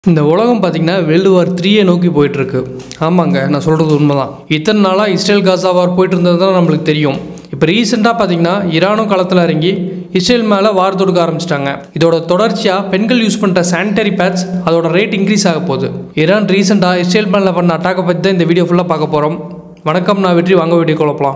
இந்த உலகம் பார்த்திங்கன்னா வேர்ல்டு வார் த்ரீயை நோக்கி போயிட்டுருக்கு ஆமாங்க நான் சொல்கிறது உண்மைதான் இத்தனை நாளாக இஸ்ரேல் காசா வார் போயிட்டு இருந்தது தான் நம்மளுக்கு தெரியும் இப்போ ரீசெண்டாக பார்த்தீங்கன்னா ஈரானும் களத்தில் இறங்கி இஸ்ரேல் மேலே வார் தொடுக்க ஆரம்பிச்சிட்டாங்க இதோட தொடர்ச்சியாக பெண்கள் யூஸ் பண்ணுற சானிட்டரி பேட்ஸ் அதோட ரேட் இன்க்ரீஸ் ஆக போகுது ஈரான் ரீசெண்டாக இஸ்ரேல் மேலே பண்ண அட்டாக்கை பற்றி தான் இந்த வீடியோ ஃபுல்லாக பார்க்க போகிறோம் வணக்கம் நான் வெற்றி வாங்க வீடியோ குழப்பலாம்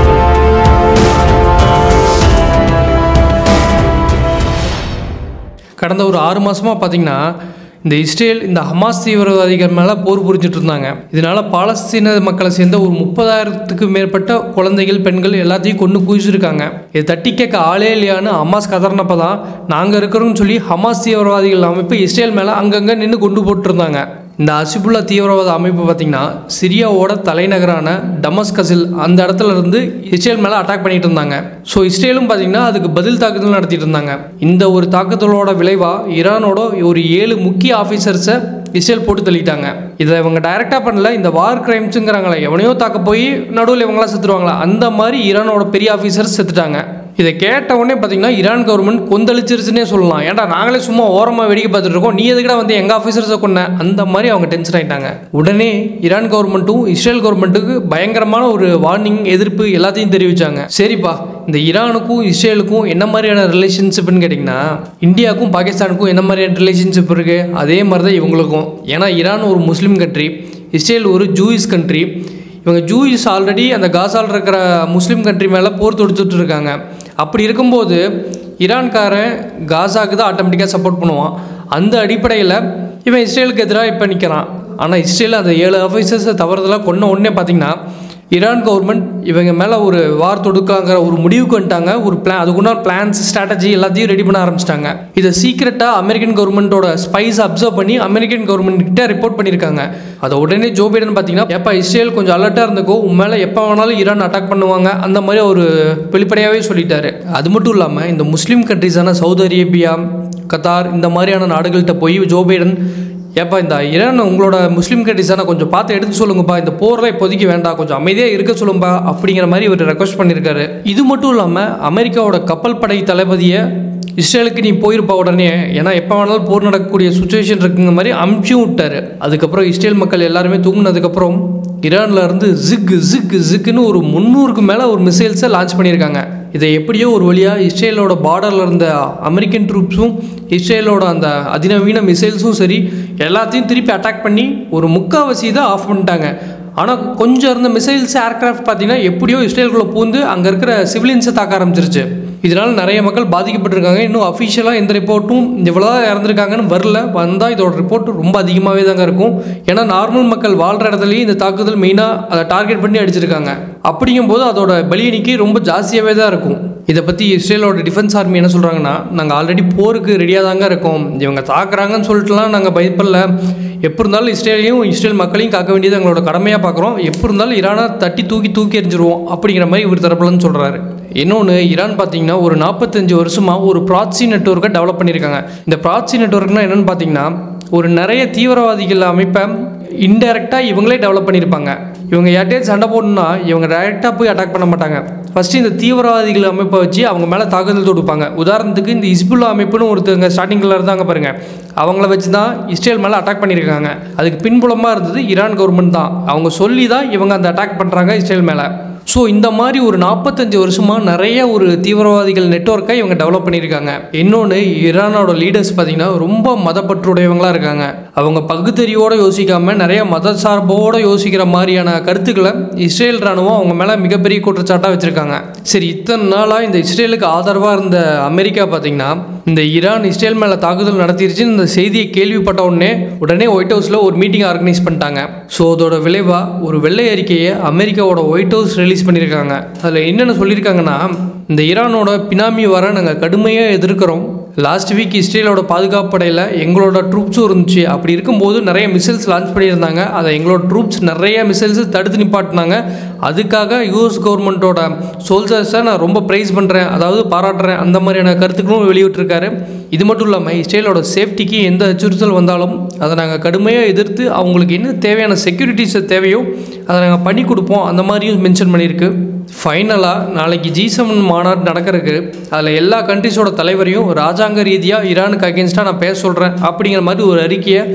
கடந்த ஒரு ஆறு மாதமாக பார்த்தீங்கன்னா இந்த இஸ்ரேல் இந்த ஹமாஸ் தீவிரவாதிகள் மேலே போர் புரிஞ்சிட்டு இருந்தாங்க இதனால பாலஸ்தீன மக்களை சேர்ந்த ஒரு முப்பதாயிரத்துக்கு மேற்பட்ட குழந்தைகள் பெண்கள் எல்லாத்தையும் கொண்டு குவிச்சிருக்காங்க இதை தட்டி கேட்க ஆளே இல்லையான்னு ஹமாஸ் கதறினப்போ தான் நாங்கள் இருக்கிறோம்னு சொல்லி ஹமாஸ் தீவிரவாதிகள் அமைப்பு இஸ்ரேல் மேலே அங்கங்கே நின்று கொண்டு போட்டுருந்தாங்க இந்த அசிபுல்லா தீவிரவாத அமைப்பு பார்த்திங்கன்னா சிரியாவோட தலைநகரான டமஸ்கஸில் அந்த இடத்துல இருந்து இஸ்ரேல் மேலே அட்டாக் பண்ணிட்டு இருந்தாங்க ஸோ இஸ்ரேலும் பார்த்திங்கன்னா அதுக்கு பதில் தாக்குதல் நடத்திட்டு இருந்தாங்க இந்த ஒரு தாக்குதலோட விளைவாக ஈரானோட ஒரு ஏழு முக்கிய ஆஃபீஸர்ஸை இஸ்ரேல் போட்டு தள்ளிட்டாங்க இதை இவங்க டைரெக்டாக பண்ணல இந்த வார் கிரைம்ஸுங்கிறாங்களே எவனையோ தாக்க போய் நடுவில் இவங்களாம் செத்துருவாங்களா அந்த மாதிரி ஈரானோட பெரிய ஆஃபீஸர்ஸ் செத்துட்டாங்க இதை கேட்ட உடனே பார்த்தீங்கன்னா ஈரான் கவர்மெண்ட் கொந்தளிச்சிருச்சுன்னே சொல்லலாம் ஏன்டா நாங்களே சும்மா ஓரமாக வேடிக்கை பார்த்துட்டு இருக்கோம் நீ எதுக்கடா வந்து எங்கள் ஆஃபீஸர்ஸை கொண்ட அந்த மாதிரி அவங்க டென்ஷன் ஆகிட்டாங்க உடனே ஈரான் கவர்மெண்ட்டும் இஸ்ரேல் கவர்மெண்ட்டுக்கு பயங்கரமான ஒரு வார்னிங் எதிர்ப்பு எல்லாத்தையும் தெரிவித்தாங்க சரிப்பா இந்த ஈரானுக்கும் இஸ்ரேலுக்கும் என்ன மாதிரியான ரிலேஷன்ஷிப்னு கேட்டிங்கன்னா இந்தியாவுக்கும் பாகிஸ்தானுக்கும் என்ன மாதிரியான ரிலேஷன்ஷிப் இருக்குது அதே மாதிரி தான் இவங்களுக்கும் ஏன்னா ஈரான் ஒரு முஸ்லீம் கண்ட்ரி இஸ்ரேல் ஒரு ஜூயிஸ் கண்ட்ரி இவங்க ஜூயிஸ் ஆல்ரெடி அந்த காசால் இருக்கிற முஸ்லீம் கண்ட்ரி மேலே போர் தொடுத்துட்டு இருக்காங்க அப்படி இருக்கும்போது ஈரான்காரன் காசாக்கு தான் ஆட்டோமேட்டிக்காக சப்போர்ட் பண்ணுவான் அந்த அடிப்படையில் இவன் இஸ்ரேலுக்கு எதிராக இப்போ நிற்கிறான் ஆனால் இஸ்ரேல் அந்த ஏழு ஆஃபீஸர்ஸை தவறுதலாக கொன்ன உடனே பார்த்தீங்கன்னா ஈரான் கவர்மெண்ட் இவங்க மேலே ஒரு வார் தொடுக்காங்கிற ஒரு முடிவுக்கு வந்துட்டாங்க ஒரு பிளான் அதுக்குண்டான பிளான்ஸ் ஸ்ட்ராட்டஜி எல்லாத்தையும் ரெடி பண்ண ஆரம்பிச்சிட்டாங்க இதை சீக்கிரட்டாக அமெரிக்கன் கவர்மெண்ட்டோட ஸ்பைஸ் அப்சர்வ் பண்ணி அமெரிக்கன் கவர்மெண்ட் கிட்ட ரிப்போர்ட் பண்ணியிருக்காங்க அதை உடனே ஜோ பைடன் பார்த்தீங்கன்னா எப்போ இஸ்ரேல் கொஞ்சம் அலர்ட்டாக இருந்துக்கோ உன் மேலே எப்போ வேணாலும் ஈரான் அட்டாக் பண்ணுவாங்க அந்த மாதிரி ஒரு வெளிப்படையாகவே சொல்லிட்டாரு அது மட்டும் இல்லாமல் இந்த முஸ்லீம் கண்ட்ரிஸான சவுதி அரேபியா கத்தார் இந்த மாதிரியான நாடுகள்கிட்ட போய் ஜோ பைடன் ஏப்பா இந்த ஈரான் உங்களோட முஸ்லீம் கண்ட்ரிஸான கொஞ்சம் பார்த்து எடுத்து சொல்லுங்கப்பா இந்த போரில் இப்போதைக்கு வேண்டாம் கொஞ்சம் அமைதியாக இருக்க சொல்லுங்கப்பா அப்படிங்கிற மாதிரி இவர் ரெக்வஸ்ட் பண்ணியிருக்காரு இது மட்டும் இல்லாமல் அமெரிக்காவோட கப்பல் படை தளபதியை இஸ்ரேலுக்கு நீ போயிருப்பா உடனே ஏன்னா எப்போ வேணாலும் போர் நடக்கக்கூடிய சுச்சுவேஷன் இருக்குங்க மாதிரி அமுச்சும் விட்டாரு அதுக்கப்புறம் இஸ்ரேல் மக்கள் எல்லாருமே தூங்கினதுக்கப்புறம் ஈரான்ல இருந்து ஜிக் ஜிக் ஜிக்குன்னு ஒரு முந்நூறுக்கு மேலே ஒரு மிசைல்ஸை லான்ச் பண்ணியிருக்காங்க இதை எப்படியோ ஒரு வழியாக இஸ்ரேலோட பார்டரில் இருந்த அமெரிக்கன் ட்ரூப்ஸும் இஸ்ரேலோட அந்த அதிநவீன மிசைல்ஸும் சரி எல்லாத்தையும் திருப்பி அட்டாக் பண்ணி ஒரு முக்காவாசி தான் ஆஃப் பண்ணிட்டாங்க ஆனால் கொஞ்சம் இருந்த மிசைல்ஸ் ஏர்க்ராஃப்ட் பார்த்தீங்கன்னா எப்படியோ இஸ்ரேலுக்குள்ளே பூந்து அங்கே இருக்கிற சிவிலியன்ஸை தாக்க ஆரம்பிச்சிருச்சு இதனால் நிறைய மக்கள் பாதிக்கப்பட்டிருக்காங்க இன்னும் அஃபிஷியலாக எந்த ரிப்போர்ட்டும் இவ்வளோ இறந்துருக்காங்கன்னு வரல வந்தால் இதோட ரிப்போர்ட் ரொம்ப அதிகமாகவே தாங்க இருக்கும் ஏன்னா நார்மல் மக்கள் வாழ்கிற இடத்துலையும் இந்த தாக்குதல் மெயினாக அதை டார்கெட் பண்ணி அடிச்சிருக்காங்க அப்படிங்கும்போது அதோட பலி எண்ணிக்கை ரொம்ப ஜாஸ்தியாகவே தான் இருக்கும் இதை பற்றி இஸ்ரேலோட டிஃபென்ஸ் ஆர்மி என்ன சொல்கிறாங்கன்னா நாங்கள் ஆல்ரெடி போருக்கு ரெடியாக தாங்க இருக்கோம் இவங்க தாக்குறாங்கன்னு சொல்லிட்டுலாம் நாங்கள் பயப்படல எப்போ இருந்தாலும் இஸ்ரேலையும் இஸ்ரேல் மக்களையும் காக்க வேண்டியது எங்களோட கடமையாக பார்க்குறோம் எப்போ இருந்தாலும் ஈரானை தட்டி தூக்கி தூக்கி எறிஞ்சிருவோம் அப்படிங்கிற மாதிரி இவர் தரப்புலன்னு சொல்கிறாரு இன்னொன்று ஈரான் பார்த்தீங்கன்னா ஒரு நாற்பத்தஞ்சு வருஷமாக ஒரு ப்ராட்சி நெட்ஒர்க்கை டெவலப் பண்ணியிருக்காங்க இந்த ப்ராட்சி நெட்ஒர்க்னால் என்னென்னு பார்த்தீங்கன்னா ஒரு நிறைய தீவிரவாதிகள் அமைப்பை இன்டெரக்டாக இவங்களே டெவலப் பண்ணியிருப்பாங்க இவங்க யார்ட்டையும் சண்டை போடணும்னா இவங்க டைரெக்டாக போய் அட்டாக் பண்ண மாட்டாங்க ஃபஸ்ட்டு இந்த தீவிரவாதிகள் அமைப்பை வச்சு அவங்க மேலே தாக்குதல் தொடுப்பாங்க உதாரணத்துக்கு இந்த இஸ்புல்லா அமைப்புன்னு ஒருத்தவங்க ஸ்டார்டிங்கில் இருந்தாங்க பாருங்கள் அவங்கள வச்சு தான் இஸ்ரேல் மேலே அட்டாக் பண்ணியிருக்காங்க அதுக்கு பின்புலமாக இருந்தது ஈரான் கவர்மெண்ட் தான் அவங்க சொல்லி தான் இவங்க அந்த அட்டாக் பண்ணுறாங்க இஸ்ரேல் மேலே ஸோ இந்த மாதிரி ஒரு நாற்பத்தஞ்சு வருஷமாக நிறைய ஒரு தீவிரவாதிகள் நெட்ஒர்க்கை இவங்க டெவலப் பண்ணியிருக்காங்க இன்னொன்று ஈரானோட லீடர்ஸ் பார்த்திங்கன்னா ரொம்ப மதப்பற்றுடையவங்களாக இருக்காங்க அவங்க பகுத்தறிவோடு யோசிக்காமல் நிறைய மத சார்போடு யோசிக்கிற மாதிரியான கருத்துக்களை இஸ்ரேல் ராணுவம் அவங்க மேலே மிகப்பெரிய குற்றச்சாட்டாக வச்சுருக்காங்க சரி இத்தனை நாளாக இந்த இஸ்ரேலுக்கு ஆதரவாக இருந்த அமெரிக்கா பார்த்திங்கன்னா இந்த ஈரான் இஸ்ரேல் மேலே தாக்குதல் நடத்திருச்சுன்னு இந்த செய்தியை கேள்விப்பட்ட உடனே உடனே ஒயிட் ஹவுஸில் ஒரு மீட்டிங் ஆர்கனைஸ் பண்ணிட்டாங்க ஸோ அதோட விளைவாக ஒரு வெள்ளை அறிக்கையை அமெரிக்காவோட ஒயிட் ஹவுஸ் ரிலீஸ் பண்ணியிருக்காங்க அதில் என்னென்ன சொல்லியிருக்காங்கன்னா இந்த ஈரானோட பினாமி வர நாங்கள் கடுமையாக எதிர்க்கிறோம் லாஸ்ட் வீக் இஸ்ரேலோட பாதுகாப்பு படையில் எங்களோட ட்ரூப்ஸும் இருந்துச்சு அப்படி இருக்கும்போது நிறைய மிசைல்ஸ் லான்ச் பண்ணியிருந்தாங்க அதை எங்களோட ட்ரூப்ஸ் நிறைய மிசைல்ஸ் தடுத்து நிப்பாட்டினாங்க அதுக்காக யூஎஸ் கவர்மெண்ட்டோட சோல்ஜர்ஸை நான் ரொம்ப ப்ரைஸ் பண்ணுறேன் அதாவது பாராட்டுறேன் அந்த மாதிரியான கருத்துக்களும் வெளியிட்டிருக்காரு இது மட்டும் இல்லாமல் இஸ்ரேலோட சேஃப்டிக்கு எந்த அச்சுறுத்தல் வந்தாலும் அதை நாங்கள் கடுமையாக எதிர்த்து அவங்களுக்கு என்ன தேவையான செக்யூரிட்டிஸ் தேவையோ அதை நாங்கள் பண்ணி கொடுப்போம் அந்த மாதிரியும் மென்ஷன் பண்ணியிருக்கு ஃபைனலாக நாளைக்கு ஜி செவன் மாநாடு நடக்கிறதுக்கு அதில் எல்லா கண்ட்ரிஸோட தலைவரையும் ராஜாங்க ரீதியாக ஈரானுக்கு அகேன்ஸ்டாக நான் பேச சொல்கிறேன் அப்படிங்கிற மாதிரி ஒரு அறிக்கையை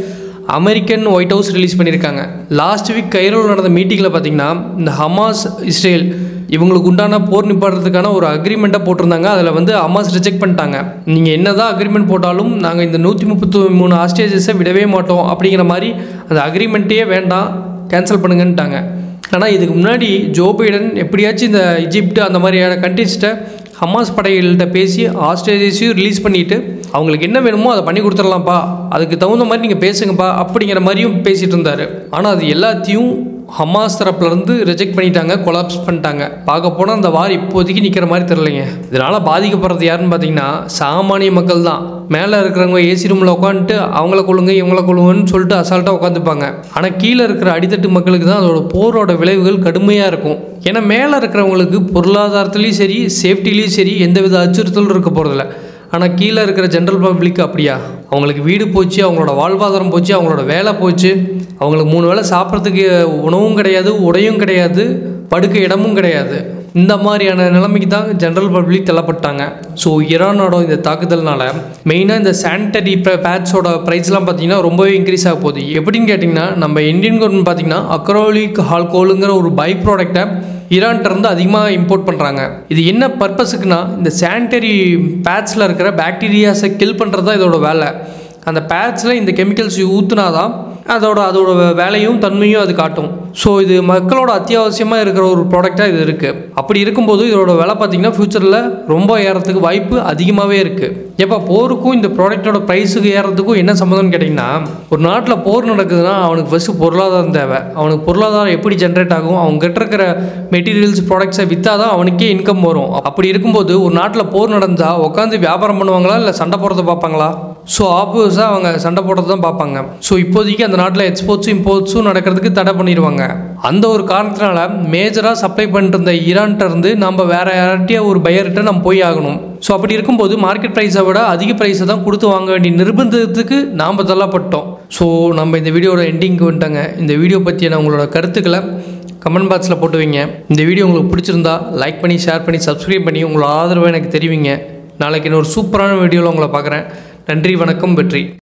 அமெரிக்கன் ஒயிட் ஹவுஸ் ரிலீஸ் பண்ணியிருக்காங்க லாஸ்ட் வீக் கைரோவில் நடந்த மீட்டிங்கில் பார்த்தீங்கன்னா இந்த ஹமாஸ் இஸ்ரேல் இவங்களுக்கு உண்டான போர் நிப்பாடுறதுக்கான ஒரு அக்ரிமெண்ட்டை போட்டிருந்தாங்க அதில் வந்து ஹமாஸ் ரிஜெக்ட் பண்ணிட்டாங்க நீங்கள் என்ன தான் அக்ரிமெண்ட் போட்டாலும் நாங்கள் இந்த நூற்றி முப்பத்தி மூணு ஆஸ்டேஜஸை விடவே மாட்டோம் அப்படிங்கிற மாதிரி அந்த அக்ரிமெண்ட்டே வேண்டாம் கேன்சல் பண்ணுங்கன்ட்டாங்க ஆனால் இதுக்கு முன்னாடி ஜோ பைடன் எப்படியாச்சும் இந்த இஜிப்ட் அந்த மாதிரியான கண்ட்ரிஸ்ட்டை ஹமாஸ் படைகள்கிட்ட பேசி ஆஸ்திரேலியஸையும் ரிலீஸ் பண்ணிவிட்டு அவங்களுக்கு என்ன வேணுமோ அதை பண்ணி கொடுத்துடலாம்ப்பா அதுக்கு தகுந்த மாதிரி நீங்கள் பேசுங்கப்பா அப்படிங்கிற மாதிரியும் பேசிகிட்டு இருந்தார் ஆனால் அது எல்லாத்தையும் ஹமாஸ் தரப்புலேருந்து ரிஜெக்ட் பண்ணிட்டாங்க கொலாப்ஸ் பண்ணிட்டாங்க பார்க்க போனால் அந்த வார் இப்போதைக்கு நிற்கிற மாதிரி தெரிலைங்க இதனால் பாதிக்கப்படுறது யாருன்னு பார்த்தீங்கன்னா சாமானிய மக்கள் தான் மேலே இருக்கிறவங்க ஏசி ரூமில் உட்காந்துட்டு அவங்கள கொள்ளுங்க இவங்கள கொள்ளுங்கன்னு சொல்லிட்டு அசால்ட்டாக உட்காந்துப்பாங்க ஆனால் கீழே இருக்கிற அடித்தட்டு மக்களுக்கு தான் அதோட போரோட விளைவுகள் கடுமையாக இருக்கும் ஏன்னா மேலே இருக்கிறவங்களுக்கு பொருளாதாரத்துலேயும் சரி சேஃப்டிலையும் சரி எந்தவித அச்சுறுத்தலும் இருக்க போகிறதில்ல ஆனால் கீழே இருக்கிற ஜென்ரல் பப்ளிக் அப்படியா அவங்களுக்கு வீடு போச்சு அவங்களோட வாழ்வாதாரம் போச்சு அவங்களோட வேலை போச்சு அவங்களுக்கு மூணு வேளை சாப்பிட்றதுக்கு உணவும் கிடையாது உடையும் கிடையாது படுக்க இடமும் கிடையாது இந்த மாதிரியான நிலைமைக்கு தான் ஜென்ரல் பப்ளிக் தள்ளப்பட்டாங்க ஸோ ஈரானோட இந்த தாக்குதல்னால மெயினாக இந்த சானிட்டரி பேட்ஸோட ப்ரைஸ்லாம் பார்த்தீங்கன்னா ரொம்பவே இன்க்ரீஸ் ஆக போகுது எப்படின்னு கேட்டிங்கன்னா நம்ம இந்தியன் கவர்மெண்ட் பார்த்தீங்கன்னா அக்ரோலிக் ஹால்கோலுங்கிற ஒரு பை ப்ராடக்டை ஈரான்கிட்ட இருந்து அதிகமாக இம்போர்ட் பண்ணுறாங்க இது என்ன பர்பஸுக்குன்னா இந்த சானிட்டரி பேட்ஸில் இருக்கிற பாக்டீரியாஸை கில் பண்ணுறது தான் இதோட வேலை அந்த பேட்ஸில் இந்த கெமிக்கல்ஸ் ஊற்றுனா தான் அதோட அதோட வேலையும் தன்மையும் அது காட்டும் ஸோ இது மக்களோட அத்தியாவசியமாக இருக்கிற ஒரு ப்ராடக்டாக இது இருக்குது அப்படி இருக்கும்போது இதோட விலை பார்த்திங்கன்னா ஃப்யூச்சரில் ரொம்ப ஏறத்துக்கு வாய்ப்பு அதிகமாகவே இருக்குது எப்போ போருக்கும் இந்த ப்ராடக்ட்டோட ப்ரைஸுக்கு ஏறதுக்கும் என்ன சம்மந்தம்னு கேட்டிங்கன்னா ஒரு நாட்டில் போர் நடக்குதுன்னா அவனுக்கு ஃபஸ்ட்டு பொருளாதாரம் தேவை அவனுக்கு பொருளாதாரம் எப்படி ஜென்ரேட் ஆகும் அவங்க கிட்ட இருக்கிற மெட்டீரியல்ஸ் ப்ராடக்ட்ஸை விற்றா தான் அவனுக்கே இன்கம் வரும் அப்படி இருக்கும்போது ஒரு நாட்டில் போர் நடந்தால் உட்காந்து வியாபாரம் பண்ணுவாங்களா இல்லை சண்டை போடுறத பார்ப்பாங்களா ஸோ ஆப்போஸாக அவங்க சண்டை போடுறது தான் பார்ப்பாங்க ஸோ இப்போதைக்கு அந்த நாட்டில் எக்ஸ்போர்ட்ஸும் இம்போர்ட்ஸும் நடக்கிறதுக்கு தடை பண்ணிடுவாங்க அந்த ஒரு காரணத்தினால மேஜராக சப்ளை பண்ணிட்டு இருந்த ஈரான்கிட்ட இருந்து நம்ம வேற யார்கிட்டயே ஒரு பையர்கிட்ட நம்ம போய் ஆகணும் ஸோ அப்படி இருக்கும்போது மார்க்கெட் ப்ரைஸை விட அதிக ப்ரைஸை தான் கொடுத்து வாங்க வேண்டிய நிர்பந்தத்துக்கு நாம் தள்ளப்பட்டோம் ஸோ நம்ம இந்த வீடியோட எண்டிங்க்கு வந்துட்டாங்க இந்த வீடியோ பற்றியான உங்களோட கருத்துக்களை கமெண்ட் பாக்ஸில் போட்டு வைங்க இந்த வீடியோ உங்களுக்கு பிடிச்சிருந்தா லைக் பண்ணி ஷேர் பண்ணி சப்ஸ்கிரைப் பண்ணி உங்களோட ஆதரவை எனக்கு தெரிவிங்க நாளைக்கு இன்னொரு சூப்பரான வீடியோவில் உங்களை பார்க்குறேன் நன்றி வணக்கம் வெற்றி